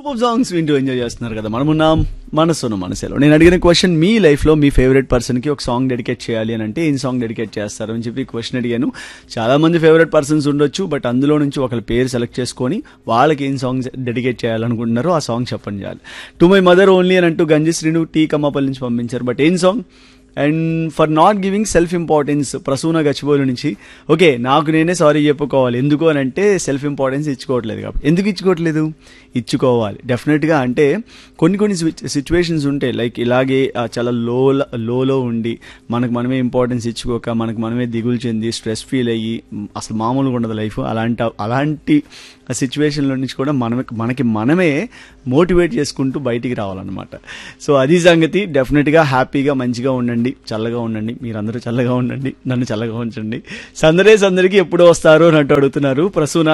super songs వింటూ enjoy చేస్తున్నారు కదా మనమున్నాం మనసును మనసులో నేను అడిగిన క్వశ్చన్ మీ లైఫ్ లో మీ ఫేవరెట్ పర్సన్ కి ఒక సాంగ్ డెడికేట్ చేయాలి అని అంటే ఏం సాంగ్ డెడికేట్ చేస్తారు అని చెప్పి క్వశ్చన్ అడిగాను చాలా మంది ఫేవరెట్ పర్సన్స్ ఉండొచ్చు బట్ అందులో నుంచి ఒకరి పేరు సెలెక్ట్ చేసుకొని వాళ్ళకి ఏం సాంగ్ డెడికేట్ చేయాలనుకుంటున్నారో ఆ సాంగ్ చెప్పండి చాలు టు మై మదర్ ఓన్లీ అని అంటూ గంజి శ్రీను టీ కమ్మపల్లి నుంచి పంపించారు బట్ ఏం song and for not giving self importance Prasoona Gachibowli నుంచి ఓకే నాకు నేనే సారీ చెప్పుకోవాలి ఎందుకు అని అంటే సెల్ఫ్ ఇంపార్టెన్స్ ఇచ్చుకోవట్లేదు కాబట్టి ఎందుకు ఇచ్చుకోవట్లేదు ఇచ్చుకోవాలి డెఫినెట్గా అంటే కొన్ని కొన్ని సిచ్యువేషన్స్ ఉంటాయి లైక్ ఇలాగే ఆ, చాలా లో లోలో ఉండి మనకు మనమే ఇంపార్టెన్స్ ఇచ్చుకోక మనకు మనమే దిగులు చెంది స్ట్రెస్ ఫీల్ అయ్యి మ్, అసలు మామూలుగా ఉండదు లైఫ్ అలాంటి అలాంటి సిచ్యువేషన్లో నుంచి కూడా మనమే మనకి మనమే మోటివేట్ చేసుకుంటూ బయటికి రావాలన్నమాట సో అది సంగతి డెఫినెట్గా హ్యాపీగా మంచిగా ఉండండి చల్లగా ఉండండి మీరందరూ చల్లగా ఉండండి నన్ను చల్లగా ఉంచండి సందడే సందడికి ఎప్పుడు వస్తారు అని అంటూ అడుగుతున్నారు ప్రసూన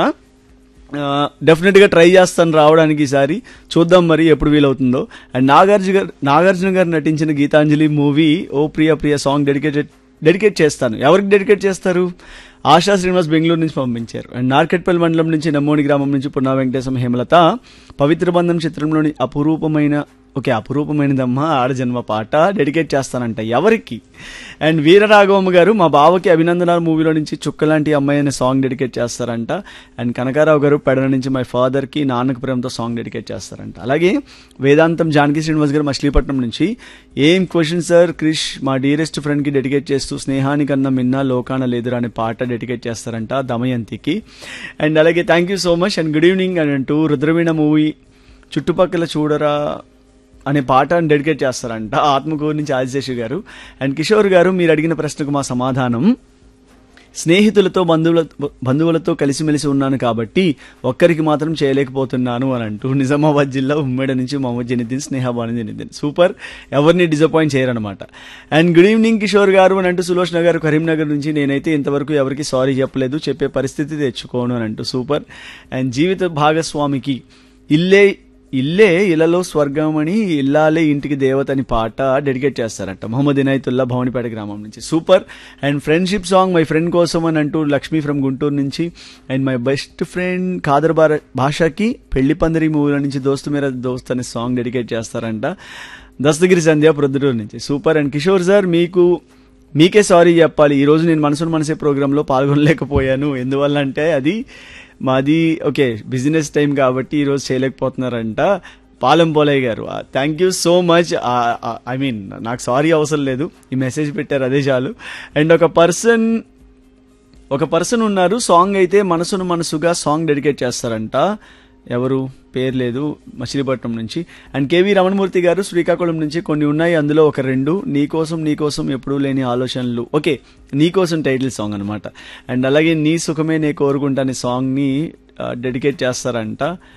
డెఫినెట్గా ట్రై చేస్తాను రావడానికి ఈసారి చూద్దాం మరి ఎప్పుడు వీలవుతుందో అండ్ నాగార్జున గారు నాగార్జున గారు నటించిన గీతాంజలి మూవీ ఓ ప్రియ ప్రియ సాంగ్ డెడికేటెడ్ డెడికేట్ చేస్తాను ఎవరికి డెడికేట్ చేస్తారు ఆశా శ్రీనివాస్ బెంగళూరు నుంచి పంపించారు అండ్ నార్కెట్పల్లి మండలం నుంచి నమ్మోని గ్రామం నుంచి పున్నా వెంకటేశం హేమలత పవిత్ర బంధం చిత్రంలోని అపురూపమైన ఓకే అపురూపమైనదమ్మా ఆడజన్మ పాట డెడికేట్ చేస్తానంట ఎవరికి అండ్ వీరరాఘవమ్మ గారు మా బావకి అభినందనాలు మూవీలో నుంచి చుక్కలాంటి అమ్మాయి అనే సాంగ్ డెడికేట్ చేస్తారంట అండ్ కనకారావు గారు పెడన నుంచి మై ఫాదర్కి నాన్నకు ప్రేమతో సాంగ్ డెడికేట్ చేస్తారంట అలాగే వేదాంతం జానకి శ్రీనివాస్ గారు మచిలీపట్నం నుంచి ఏం క్వశ్చన్ సార్ క్రిష్ మా డియరెస్ట్ ఫ్రెండ్కి డెడికేట్ చేస్తూ స్నేహానికన్నా మిన్నా లోకాన లేదురా అనే పాట డెడికేట్ చేస్తారంట దమయంతికి అండ్ అలాగే thank you so much and good evening అని అంటూ రుద్రవీణ మూవీ చుట్టుపక్కల చూడరా అనే పాటను డెడికేట్ చేస్తారంట ఆత్మకూరు నుంచి ఆదిశేషు గారు అండ్ కిషోర్ గారు మీరు అడిగిన ప్రశ్నకు మా సమాధానం స్నేహితులతో బంధువుల బంధువులతో కలిసిమెలిసి ఉన్నాను కాబట్టి ఒక్కరికి మాత్రం చేయలేకపోతున్నాను అని అంటూ నిజామాబాద్ జిల్లా ఉమ్మడి నుంచి మహమ్మద్ జనిద్దీన్ స్నేహబాను జనిద్దీన్ సూపర్ ఎవరిని డిసప్పాయింట్ చేయరనమాట and good evening Kishore garu అని అంటూ సులోచ్ నగర్ కరీంనగర్ నుంచి నేనైతే ఇంతవరకు ఎవరికి సారీ చెప్పలేదు చెప్పే పరిస్థితి తెచ్చుకోను అని అంటూ సూపర్ అండ్ జీవిత భాగస్వామికి ఇల్లే ఇల్లే ఇలలో స్వర్గమని ఇల్లాలే ఇంటికి దేవత అని పాట డెడికేట్ చేస్తారంట మొహమ్మద్ ఇనాయతుల్లా భవనిపేట గ్రామం నుంచి super and friendship song my friend కోసం అని అంటూ లక్ష్మీ ఫ్రమ్ గుంటూరు నుంచి and my best friend Kadar బార భాషకి పెళ్లి పందిరి మూవీలో నుంచి దోస్తు మేర దోస్త్ అనే సాంగ్ డెడికేట్ చేస్తారంట దస్తగిరి సంధ్య ప్రొద్దుటూరు నుంచి సూపర్ అండ్ కిషోర్ సార్ మీకు మీకే సారీ చెప్పాలి ఈ రోజు నేను మనసును మనసే ప్రోగ్రాంలో పాల్గొనలేకపోయాను ఎందువల్ల అంటే అది మాది ఓకే బిజినెస్ టైం కాబట్టి ఈరోజు చేయలేకపోతున్నారంట Palem Polaiah garu thank you so much I mean నాకు సారీ అవసరం లేదు ఈ మెసేజ్ పెట్టారు అదే చాలు అండ్ ఒక పర్సన్ ఒక పర్సన్ ఉన్నారు సాంగ్ అయితే మనసును మనసుగా సాంగ్ డెడికేట్ చేస్తారంట ఎవరు పేరు లేదు మచిలీపట్నం నుంచి అండ్ కేవీ రమణమూర్తి గారు శ్రీకాకుళం నుంచి కొన్ని ఉన్నాయి అందులో ఒక రెండు నీకోసం నీకోసం ఎప్పుడూ లేని ఆలోచనలు ఓకే నీకోసం టైటిల్ సాంగ్ అనమాట అండ్ అలాగే నీ సుఖమే నే కోరుకుంటానే సాంగ్ని డెడికేట్ చేస్తారంట